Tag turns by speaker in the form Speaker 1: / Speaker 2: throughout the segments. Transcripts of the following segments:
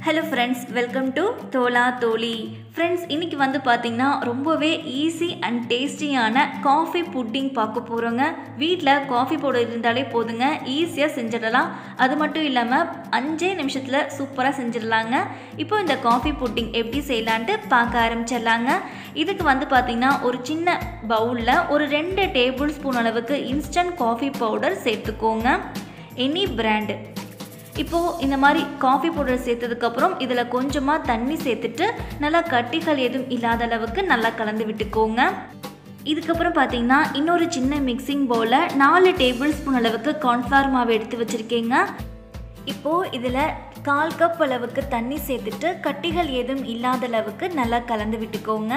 Speaker 1: hello friends welcome to Dhola Dholi friends இன்றைக்கி வந்து பார்த்திங்கன்னா ரொம்பவே ஈஸி அண்ட் டேஸ்டியான காஃபி புட்டிங் பார்க்க போகிறோங்க வீட்டில் காஃபி பவுடர் இருந்தாலே போதுங்க ஈஸியாக செஞ்சிடலாம் அது மட்டும் இல்லாமல் அஞ்சே நிமிஷத்தில் சூப்பராக செஞ்சிடலாங்க இப்போ இந்த காஃபி புட்டிங் எப்படி செய்யலான்ட்டு பார்க்க ஆரம்பிச்சிடலாங்க இதுக்கு வந்து பார்த்திங்கன்னா ஒரு சின்ன பவுலில் ஒரு ரெண்டு டேபிள் ஸ்பூன் அளவுக்கு இன்ஸ்டன்ட் காஃபி பவுடர் சேர்த்துக்கோங்க எனி பிராண்டு இப்போது இந்த மாதிரி காஃபி பவுடர் சேர்த்ததுக்கப்புறம் இதில் கொஞ்சமாக தண்ணி சேர்த்துட்டு நல்லா கட்டிகள் எதுவும் இல்லாத அளவுக்கு நல்லா கலந்து விட்டுக்கோங்க இதுக்கப்புறம் பார்த்தீங்கன்னா இன்னொரு சின்ன மிக்சிங் பவுலில் நாலு டேபிள் ஸ்பூன் அளவுக்கு கார்ன்ஃப்ளவர் மாவு எடுத்து வச்சுருக்கேங்க இப்போது இதில் கால் கப் அளவுக்கு தண்ணி சேர்த்துட்டு கட்டிகள் எதுவும் இல்லாத அளவுக்கு நல்லா கலந்து விட்டுக்கோங்க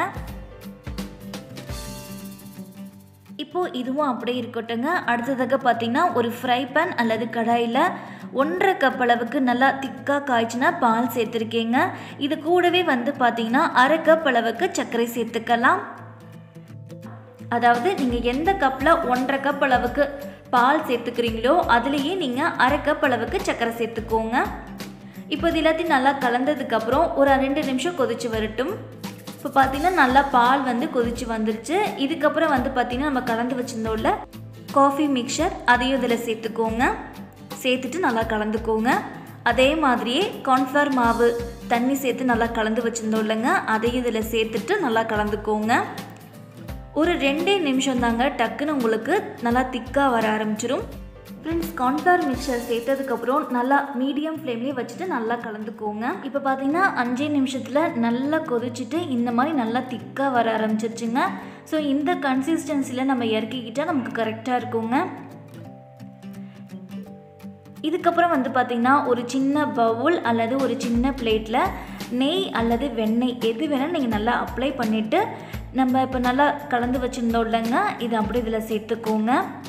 Speaker 1: இப்போது இதுவும் அப்படியே இருக்கட்டுங்க அடுத்ததாக பார்த்தீங்கன்னா ஒரு ஃப்ரை பேன் அல்லது கடாயில் ஒன்றரை கப் அளவுக்கு நல்லா திக்காக காய்ச்சினா பால் சேர்த்துருக்கேங்க இது கூடவே வந்து பார்த்தீங்கன்னா அரை கப் அளவுக்கு சர்க்கரை சேர்த்துக்கலாம் அதாவது நீங்கள் எந்த கப்பில் ஒன்றரை கப் அளவுக்கு பால் சேர்த்துக்கிறீங்களோ அதுலேயே நீங்கள் அரை கப் அளவுக்கு சர்க்கரை சேர்த்துக்கோங்க இப்போ இது எல்லாத்தையும் நல்லா கலந்ததுக்கப்புறம் ஒரு ரெண்டு நிமிஷம் கொதிச்சு வரட்டும் இப்போ பார்த்தீங்கன்னா நல்லா பால் வந்து கொதிச்சு வந்துருச்சு இதுக்கப்புறம் வந்து பார்த்திங்கன்னா நம்ம கலந்து வச்சுருந்தோம்ல காஃபி மிக்சர் அதையும் இதில் சேர்த்துக்கோங்க சேர்த்துட்டு நல்லா கலந்துக்கோங்க அதே மாதிரியே கார்ன்ஃப்ளவர் மாவு தண்ணி சேர்த்து நல்லா கலந்து வச்சுருந்தோம் இல்லைங்க அதையும் இதில் சேர்த்துட்டு நல்லா கலந்துக்கோங்க ஒரு ரெண்டே நிமிஷம் தாங்க டக்குன்னு உங்களுக்கு நல்லா திக்காக வர ஆரம்பிச்சிரும் ஃப்ரெண்ட்ஸ் கார்ன்ஃப்ளவர் மிக்சர் சேர்த்ததுக்கப்புறம் நல்லா மீடியம் ஃப்ளேம்லேயே வச்சுட்டு நல்லா கலந்துக்கோங்க இப்போ பார்த்தீங்கன்னா அஞ்சே நிமிஷத்தில் நல்லா கொதிச்சுட்டு இந்த மாதிரி நல்லா திக்காக வர ஆரம்பிச்சிருச்சுங்க ஸோ இந்த கன்சிஸ்டன்சியில் நம்ம இறக்கிக்கிட்டால் நமக்கு கரெக்டாக இருக்குங்க இதுக்கப்புறம் வந்து பார்த்திங்கன்னா ஒரு சின்ன பவுல் அல்லது ஒரு சின்ன பிளேட்டில் நெய் அல்லது வெண்ணெய் எது வேணாலும் நீங்கள் நல்லா அப்ளை பண்ணிவிட்டு நம்ம இப்போ நல்லா கலந்து வச்சுருந்தோம் இல்லைங்க இதை அப்படியே இதில் சேர்த்துக்கோங்க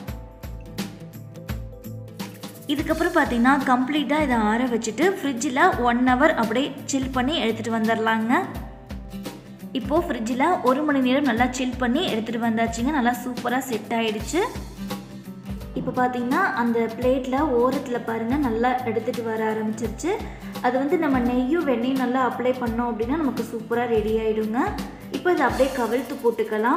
Speaker 1: இதுக்கப்புறம் பார்த்தீங்கன்னா கம்ப்ளீட்டாக இதை ஆற வச்சுட்டு ஃப்ரிட்ஜில் ஒன் ஹவர் அப்படியே சில் பண்ணி எடுத்துகிட்டு வந்துடலாங்க இப்போது ஃப்ரிட்ஜில் ஒரு மணி நேரம் நல்லா சில் பண்ணி எடுத்துகிட்டு வந்தாச்சுங்க நல்லா சூப்பராக செட் ஆகிடுச்சு இப்போ பார்த்தீங்கன்னா அந்த பிளேட்டில் ஓரத்தில் பாருங்கள் நல்லா எடுத்துகிட்டு வர ஆரம்பிச்சிருச்சு அது வந்து நம்ம நெய்யும் வெண்ணெயும் நல்லா அப்ளை பண்ணோம் அப்படின்னா நமக்கு சூப்பராக ரெடி ஆகிடுங்க இப்போ இதை அப்படியே கவிழ்த்து போட்டுக்கலாம்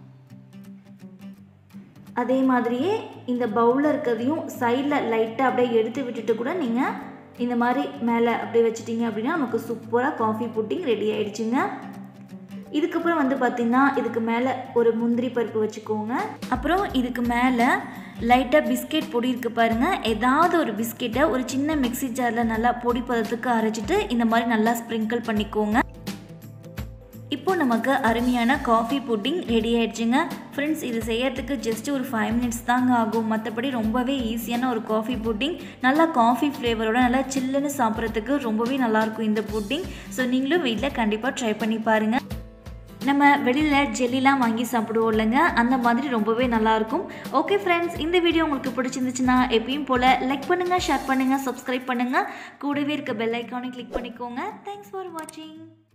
Speaker 1: அதே மாதிரியே இந்த பவுலில் இருக்கிறதையும் சைடில் லைட்டாக அப்படியே எடுத்து விட்டுட்டு கூட நீங்கள் இந்த மாதிரி மேலே அப்படியே வச்சிட்டிங்க அப்படின்னா நமக்கு சூப்பராக காஃபி புட்டிங் ரெடி ஆகிடுச்சுங்க இதுக்கப்புறம் வந்து பார்த்திங்கன்னா இதுக்கு மேலே ஒரு முந்திரி பருப்பு வச்சுக்கோங்க அப்புறம் இதுக்கு மேலே லைட்டாக பிஸ்கெட் பொடி இருக்குது பாருங்கள் ஏதாவது ஒரு பிஸ்கெட்டை ஒரு சின்ன மிக்சி ஜாரில் நல்லா பொடி பதத்துக்கு அரைச்சிட்டு இந்த மாதிரி நல்லா ஸ்ப்ரிங்கிள் பண்ணிக்கோங்க இப்போ நமக்கு அருமையான காஃபி புட்டிங் ரெடி ஆயிடுச்சுங்க ஃப்ரெண்ட்ஸ் இது செய்யறதுக்கு ஜஸ்ட் ஒரு ஃபைவ் மினிட்ஸ் தாங்க ஆகும் மற்றபடி ரொம்பவே ஈஸியான ஒரு காஃபி புட்டிங் நல்லா காஃபி ஃப்ளேவரோட நல்லா சில்லுன்னு சாப்பிட்றதுக்கு ரொம்பவே நல்லாயிருக்கும் இந்த புட்டிங் ஸோ நீங்களும் வீட்டில் கண்டிப்பாக ட்ரை பண்ணி பாருங்கள் நம்ம வெளியில் ஜெல்லிலாம் வாங்கி சாப்பிடுவோம் இல்லைங்க அந்த மாதிரி ரொம்பவே நல்லாயிருக்கும் ஓகே ஃப்ரெண்ட்ஸ் இந்த வீடியோ உங்களுக்கு பிடிச்சிருந்துச்சுன்னா எப்பயும் போல் லைக் பண்ணுங்கள் ஷேர் பண்ணுங்கள் சப்ஸ்கிரைப் பண்ணுங்கள் கூடவே இருக்க பெல் ஐக்கானை கிளிக் பண்ணிக்கோங்க தேங்க்ஸ் ஃபார் வாட்சிங்